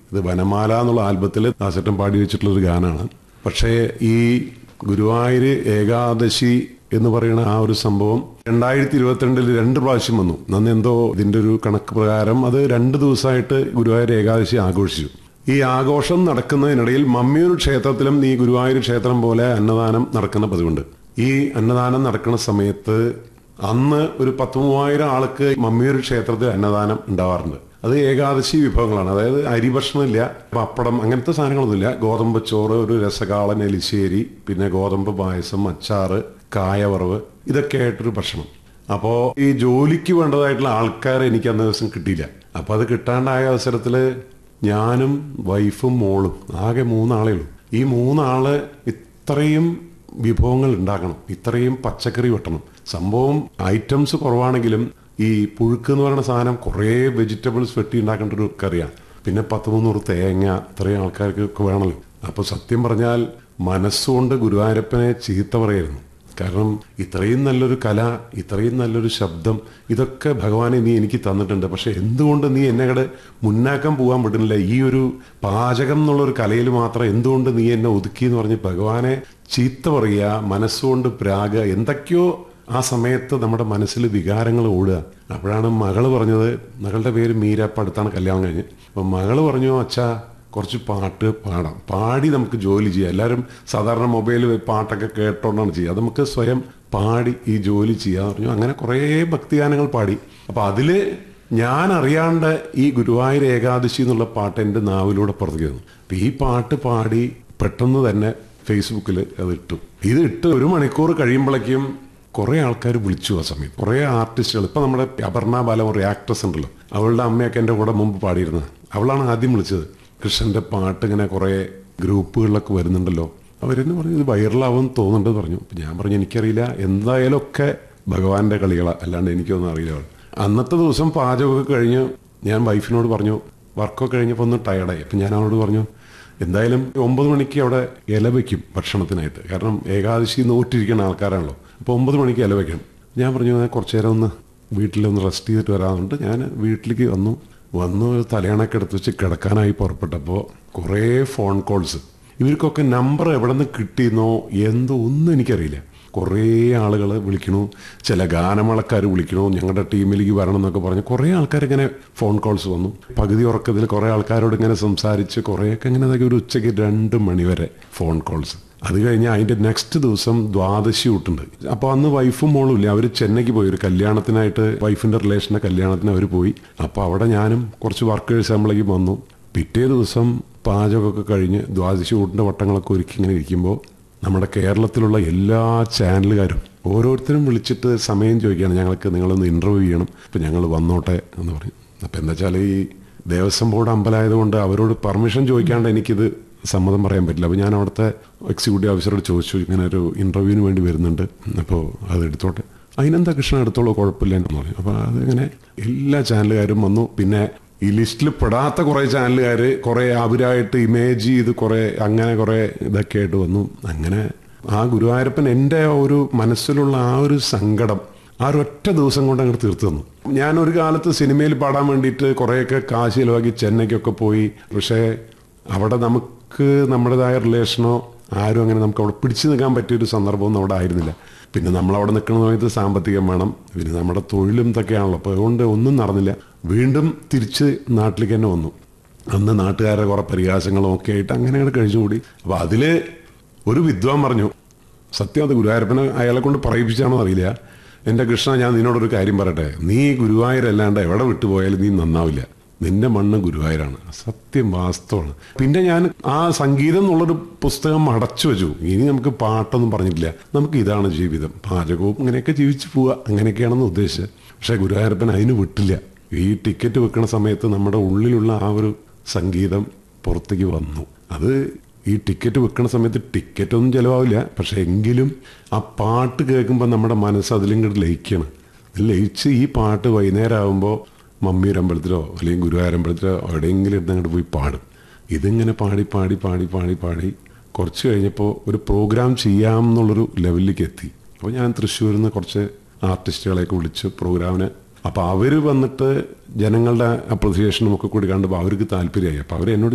ഇത് വനമാല എന്നുള്ള ആൽബത്തിൽ ദാസേട്ടൻ പാടി വെച്ചിട്ടുള്ള ഒരു ഗാനമാണ് പക്ഷേ ഈ ഗുരുവായൂർ ഏകാദശി എന്ന് പറയുന്ന ആ ഒരു സംഭവം രണ്ടായിരത്തി ഇരുപത്തിരണ്ടിൽ രണ്ട് പ്രാവശ്യം വന്നു നന്ന് എന്തോ ഇതിന്റെ ഒരു കണക്ക് പ്രകാരം അത് രണ്ട് ദിവസമായിട്ട് ഗുരുവായൂർ ഏകാദശി ആഘോഷിച്ചു ഈ ആഘോഷം നടക്കുന്നതിനിടയിൽ മമ്മിയൂർ ക്ഷേത്രത്തിലും ഈ ഗുരുവായൂർ ക്ഷേത്രം പോലെ അന്നദാനം നടക്കുന്ന പതിവുണ്ട് ഈ അന്നദാനം നടക്കുന്ന സമയത്ത് അന്ന് ഒരു പത്ത് മൂവായിരം ആൾക്ക് മമ്മിയൂർ ക്ഷേത്രത്തിൽ അന്നദാനം ഉണ്ടാവാറുണ്ട് അത് ഏകാദശി വിഭവങ്ങളാണ് അതായത് അരി ഭക്ഷണമില്ല പപ്പടം അങ്ങനത്തെ സാധനങ്ങളൊന്നുമില്ല ഗോതമ്പ് ചോറ് ഒരു രസകാളൻ എലിശ്ശേരി പിന്നെ ഗോതമ്പ് പായസം അച്ചാറ് കായവറവ് ഇതൊക്കെ ആയിട്ടൊരു ഭക്ഷണം അപ്പോൾ ഈ ജോലിക്ക് വേണ്ടതായിട്ടുള്ള ആൾക്കാരെ എനിക്ക് അന്ന് ദിവസം കിട്ടിയില്ല അപ്പോൾ അത് കിട്ടാണ്ടായ അവസരത്തിൽ ഞാനും വൈഫും മോളും ആകെ മൂന്നാളേ ഉള്ളൂ ഈ മൂന്നാള് ഇത്രയും വിഭവങ്ങൾ ഉണ്ടാക്കണം ഇത്രയും പച്ചക്കറി വെട്ടണം സംഭവം ഐറ്റംസ് കുറവാണെങ്കിലും ഈ പുഴുക്ക് എന്ന് പറയുന്ന സാധനം കുറേ വെജിറ്റബിൾസ് വെട്ടി ഉണ്ടാക്കേണ്ട ഒരു കറിയാണ് പിന്നെ പത്ത് മുന്നൂറ് തേങ്ങ ഇത്രയും ആൾക്കാർക്ക് ഒക്കെ വേണമല്ലോ അപ്പോൾ സത്യം പറഞ്ഞാൽ മനസ്സുകൊണ്ട് ഗുരുവായൂരപ്പനെ ചീത്ത പറയായിരുന്നു കാരണം ഇത്രയും നല്ലൊരു കല ഇത്രയും നല്ലൊരു ശബ്ദം ഇതൊക്കെ ഭഗവാനെ നീ എനിക്ക് തന്നിട്ടുണ്ട് പക്ഷെ എന്തുകൊണ്ട് നീ എന്നെ കൂടെ മുന്നാക്കം പോകാൻ പറ്റുന്നില്ല ഈ ഒരു പാചകം എന്നുള്ളൊരു കലയിൽ മാത്രം എന്തുകൊണ്ട് നീ എന്നെ ഒതുക്കി എന്ന് പറഞ്ഞ് ഭഗവാനെ ചീത്ത പറയുക മനസ്സുകൊണ്ട് പ്രാഗ എന്തൊക്കെയോ ആ സമയത്ത് നമ്മുടെ മനസ്സിൽ വികാരങ്ങൾ ഓടുക അപ്പോഴാണ് മകള് പറഞ്ഞത് മകളുടെ പേര് മീര അപ്പം അടുത്താണ് കല്യാണം കഴിഞ്ഞ് അപ്പം മകള് പറഞ്ഞു അച്ഛാ കുറച്ച് പാട്ട് പാടാം പാടി നമുക്ക് ജോലി ചെയ്യാം എല്ലാവരും സാധാരണ മൊബൈലിൽ പാട്ടൊക്കെ കേട്ടോണ്ടാണ് ചെയ്യുക അത് നമുക്ക് സ്വയം പാടി ഈ ജോലി ചെയ്യാന്ന് പറഞ്ഞു അങ്ങനെ കുറേ ഭക്തിഗാനങ്ങൾ പാടി അപ്പം അതിൽ ഞാൻ അറിയാണ്ട് ഈ ഗുരുവായൂർ ഏകാദശി എന്നുള്ള പാട്ട് എൻ്റെ നാവിലൂടെ പുറത്തേക്ക് വന്നു അപ്പം ഈ പാട്ട് പാടി പെട്ടെന്ന് തന്നെ ഫേസ്ബുക്കിൽ അത് ഇട്ടു ഇത് ഇട്ട് ഒരു മണിക്കൂർ കഴിയുമ്പോഴേക്കും കുറേ ആൾക്കാർ വിളിച്ചു ആ സമയത്ത് കുറേ ആർട്ടിസ്റ്റുകൾ ഇപ്പം നമ്മുടെ അപർണ ബാലം ഒരു ആക്ട്രസ് ഉണ്ടല്ലോ അവളുടെ അമ്മയൊക്കെ എൻ്റെ കൂടെ മുമ്പ് പാടിയിരുന്നത് അവളാണ് ആദ്യം വിളിച്ചത് കൃഷ്ണന്റെ പാട്ട് ഇങ്ങനെ കുറേ ഗ്രൂപ്പുകളിലൊക്കെ വരുന്നുണ്ടല്ലോ അവരെന്ന് പറഞ്ഞു ഇത് വൈറലാവും തോന്നുന്നുണ്ട് പറഞ്ഞു അപ്പം ഞാൻ പറഞ്ഞു എനിക്കറിയില്ല എന്തായാലും ഒക്കെ ഭഗവാന്റെ കളികളാണ് അല്ലാണ്ട് എനിക്കൊന്നും അറിയില്ല അന്നത്തെ ദിവസം പാചകമൊക്കെ കഴിഞ്ഞ് ഞാൻ വൈഫിനോട് പറഞ്ഞു വർക്കൊക്കെ കഴിഞ്ഞപ്പോൾ ഒന്ന് ടയർഡായി അപ്പം ഞാൻ അവളോട് പറഞ്ഞു എന്തായാലും ഒമ്പത് മണിക്ക് അവിടെ ഇല വയ്ക്കും ഭക്ഷണത്തിനായിട്ട് കാരണം ഏകാദശി നോറ്റിരിക്കുന്ന ആൾക്കാരാണല്ലോ അപ്പോൾ ഒമ്പത് മണിക്ക് ഇല വയ്ക്കണം ഞാൻ പറഞ്ഞു "ഞാൻ കുറച്ച് നേരം ഒന്ന് വീട്ടിലൊന്ന് റെസ്റ്റ് ചെയ്തിട്ട് വരാറുണ്ട് ഞാൻ വീട്ടിലേക്ക് വന്നു വന്നു തലയണൊക്കെ എടുത്ത് വെച്ച് കിടക്കാനായി പുറപ്പെട്ടപ്പോൾ കുറേ ഫോൺ കോൾസ് ഇവർക്കൊക്കെ നമ്പർ എവിടെ നിന്ന് കിട്ടിയെന്നോ എന്തോ ഒന്നും എനിക്കറിയില്ല കുറേ ആളുകൾ വിളിക്കണു ചില ഗാനമേളക്കാർ വിളിക്കണു ഞങ്ങളുടെ ടീമിലേക്ക് വരണം എന്നൊക്കെ പറഞ്ഞ് കുറേ ആൾക്കാർ ഇങ്ങനെ ഫോൺ കോൾസ് വന്നു പകുതി ഉറക്കത്തിൽ കുറേ ആൾക്കാരോട് ഇങ്ങനെ സംസാരിച്ച് കുറേയൊക്കെ ഇങ്ങനെ ഇതൊക്കെ ഒരു ഉച്ചയ്ക്ക് രണ്ട് മണിവരെ ഫോൺ കോൾസ് അത് കഴിഞ്ഞ് അതിൻ്റെ നെക്സ്റ്റ് ദിവസം ദ്വാദശി ഊട്ടുണ്ട് അപ്പോൾ അന്ന് വൈഫും മോളും ഇല്ല അവർ ചെന്നൈക്ക് പോയി ഒരു കല്യാണത്തിനായിട്ട് വൈഫിൻ്റെ റിലേഷൻ്റെ കല്യാണത്തിന് അവർ പോയി അപ്പോൾ അവിടെ ഞാനും കുറച്ച് വർക്കേഴ്സ് നമ്മളേക്ക് വന്നു പിറ്റേ ദിവസം പാചകമൊക്കെ കഴിഞ്ഞ് ദ്വാദശി ഊട്ടിൻ്റെ വട്ടങ്ങളൊക്കെ ഒരുക്കി ഇങ്ങനെ ഇരിക്കുമ്പോൾ നമ്മുടെ കേരളത്തിലുള്ള എല്ലാ ചാനലുകാരും ഓരോരുത്തരും വിളിച്ചിട്ട് സമയം ചോദിക്കുകയാണ് ഞങ്ങൾക്ക് നിങ്ങളൊന്ന് ഇൻ്റർവ്യൂ ചെയ്യണം അപ്പം ഞങ്ങൾ വന്നോട്ടെ എന്ന് പറയും അപ്പം എന്താ വെച്ചാൽ ഈ ദേവസ്വം ബോർഡ് അമ്പലമായതുകൊണ്ട് അവരോട് പെർമിഷൻ ചോദിക്കാണ്ട് എനിക്കിത് സമ്മതം പറയാൻ പറ്റില്ല അപ്പോൾ ഞാൻ അവിടുത്തെ എക്സിക്യൂട്ടീവ് ഓഫീസറോട് ചോദിച്ചു ഇങ്ങനെ ഒരു ഇൻ്റർവ്യൂവിന് വേണ്ടി വരുന്നുണ്ട് അപ്പോൾ അത് എടുത്തോട്ടെ അതിനെന്താ കൃഷ്ണൻ എടുത്തോളൂ കുഴപ്പമില്ല എന്ന് പറഞ്ഞു അപ്പോൾ അതിങ്ങനെ എല്ലാ ചാനലുകാരും വന്നു പിന്നെ ഈ ലിസ്റ്റിൽ പെടാത്ത കുറേ ചാനലുകാർ കുറേ അവരായിട്ട് ഇമേജ് ചെയ്ത് കുറേ അങ്ങനെ കുറേ ഇതൊക്കെ ആയിട്ട് വന്നു അങ്ങനെ ആ ഗുരുവായൂരപ്പൻ എൻ്റെ ഒരു മനസ്സിലുള്ള ആ ഒരു സങ്കടം ആ ഒരൊറ്റ ദിവസം കൊണ്ട് അങ്ങോട്ട് തീർത്തു തന്നു ഞാൻ ഒരു കാലത്ത് സിനിമയിൽ പാടാൻ വേണ്ടിയിട്ട് കുറേയൊക്കെ കാശ് ചിലവാക്കി ചെന്നൈക്കൊക്കെ പോയി പക്ഷേ അവിടെ നമുക്ക് നമ്മുടേതായ റിലേഷനോ ആരും അങ്ങനെ നമുക്ക് അവിടെ പിടിച്ചു നിൽക്കാൻ പറ്റിയൊരു സന്ദർഭമൊന്നും അവിടെ ആയിരുന്നില്ല പിന്നെ നമ്മൾ അവിടെ നിൽക്കുന്ന സമയത്ത് സാമ്പത്തികം വേണം പിന്നെ നമ്മുടെ തൊഴിലും ഇതൊക്കെയാണല്ലോ അപ്പോൾ അതുകൊണ്ട് ഒന്നും നടന്നില്ല വീണ്ടും തിരിച്ച് നാട്ടിലേക്ക് തന്നെ വന്നു അന്ന് നാട്ടുകാരുടെ കുറേ പരിഹാസങ്ങളും ഒക്കെ ആയിട്ട് അങ്ങനെ അങ്ങോട്ട് കഴിഞ്ഞുകൂടി അപ്പോൾ അതിൽ ഒരു വിദ്വാൻ പറഞ്ഞു സത്യം അത് ഗുരുവായൂരപ്പനെ അയാളെ കൊണ്ട് പറയിപ്പിച്ചാണോ അറിയില്ല എൻ്റെ കൃഷ്ണ ഞാൻ നിന്നോടൊരു കാര്യം പറയട്ടെ നീ ഗുരുവായൂരല്ലാണ്ട് എവിടെ വിട്ടുപോയാലും നീ നന്നാവില്ല നിന്റെ മണ്ണ് ഗുരുവായൂരാണ് സത്യം വാസ്തവമാണ് പിന്നെ ഞാൻ ആ സംഗീതം എന്നുള്ളൊരു പുസ്തകം അടച്ചു വെച്ചു ഇനി നമുക്ക് പാട്ടൊന്നും പറഞ്ഞിട്ടില്ല നമുക്ക് ഇതാണ് ജീവിതം പാചകവും ഇങ്ങനെയൊക്കെ ജീവിച്ചു പോവുക അങ്ങനെയൊക്കെയാണെന്ന് ഉദ്ദേശിച്ചത് പക്ഷേ ഗുരുവായൂരപ്പൻ അതിന് വിട്ടില്ല ഈ ടിക്കറ്റ് വെക്കുന്ന സമയത്ത് നമ്മുടെ ഉള്ളിലുള്ള ആ ഒരു സംഗീതം പുറത്തേക്ക് വന്നു അത് ഈ ടിക്കറ്റ് വെക്കുന്ന സമയത്ത് ടിക്കറ്റ് ഒന്നും ചിലവാവില്ല പക്ഷെ എങ്കിലും ആ പാട്ട് കേൾക്കുമ്പോൾ നമ്മുടെ മനസ്സ് അതിലും കൂടെ ലയിക്കണം ലയിച്ച് ഈ പാട്ട് വൈകുന്നേരം ആകുമ്പോൾ മമ്മിയുടെ അമ്പലത്തിലോ അല്ലെങ്കിൽ ഗുരുവായൂരമ്പലത്തിലോ എവിടെയെങ്കിലും ഇരുന്ന് അങ്ങോട്ട് പോയി പാടും ഇതിങ്ങനെ പാടി പാടി പാടി പാടി പാടി കുറച്ച് കഴിഞ്ഞപ്പോൾ ഒരു പ്രോഗ്രാം ചെയ്യാം എന്നുള്ളൊരു ലെവലിലേക്ക് എത്തി അപ്പോൾ ഞാൻ തൃശ്ശൂരിൽ നിന്ന് കുറച്ച് ആർട്ടിസ്റ്റുകളെയൊക്കെ വിളിച്ച് പ്രോഗ്രാമിന് അപ്പോൾ അവർ വന്നിട്ട് ജനങ്ങളുടെ അപ്രിസിയേഷനും ഒക്കെ കൂടി കണ്ടപ്പോൾ അവർക്ക് താല്പര്യമായി അപ്പോൾ അവർ എന്നോട്